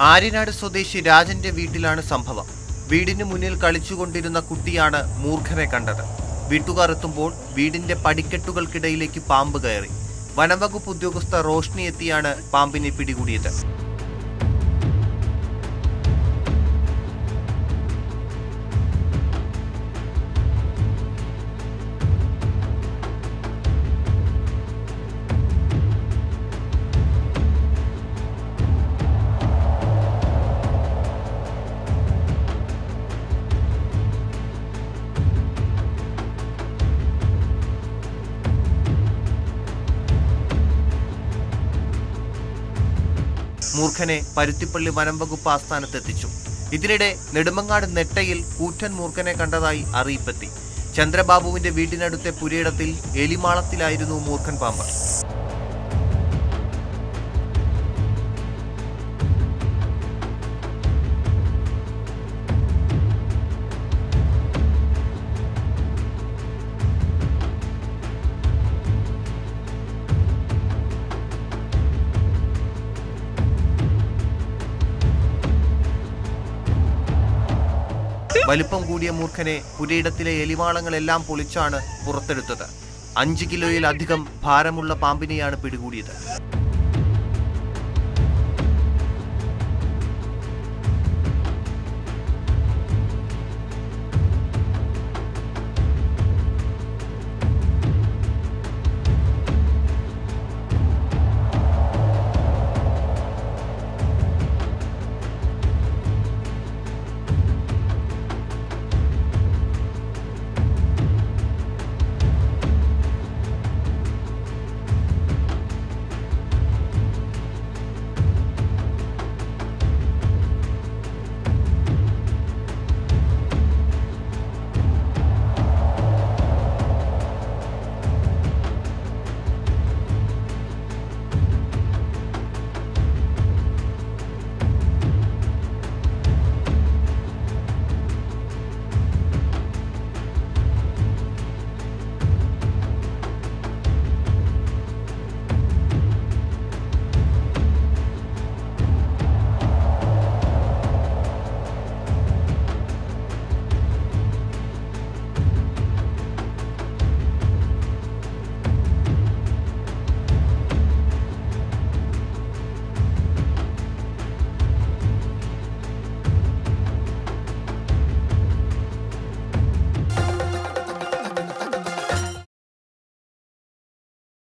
ആര്യനാട് സ്വദേശി രാജന്റെ വീട്ടിലാണ് സംഭവം വീടിന് മുന്നിൽ കളിച്ചുകൊണ്ടിരുന്ന കുട്ടിയാണ് മൂർഖനെ കണ്ടത് വീട്ടുകാർ എത്തുമ്പോൾ വീടിന്റെ പടിക്കെട്ടുകൾക്കിടയിലേക്ക് പാമ്പ് കയറി വനംവകുപ്പ് ഉദ്യോഗസ്ഥ റോഷ്നി എത്തിയാണ് പാമ്പിനെ പിടികൂടിയത് മൂർഖനെ പരുത്തിപ്പള്ളി വനം വകുപ്പ് ആസ്ഥാനത്തെത്തിച്ചു ഇതിനിടെ നെടുമങ്ങാട് നെട്ടയിൽ കൂറ്റൻ മൂർഖനെ കണ്ടതായി അറിയിപ്പെത്തി ചന്ദ്രബാബുവിന്റെ വീടിനടുത്തെ പുരയിടത്തിൽ എലിമാളത്തിലായിരുന്നു മൂർഖൻ പാമ്പ് വലിപ്പം കൂടിയ മൂർഖനെ പുരയിടത്തിലെ എലിമാളങ്ങളെല്ലാം പൊളിച്ചാണ് പുറത്തെടുത്തത് അഞ്ച് കിലോയിലധികം ഭാരമുള്ള പാമ്പിനെയാണ് പിടികൂടിയത്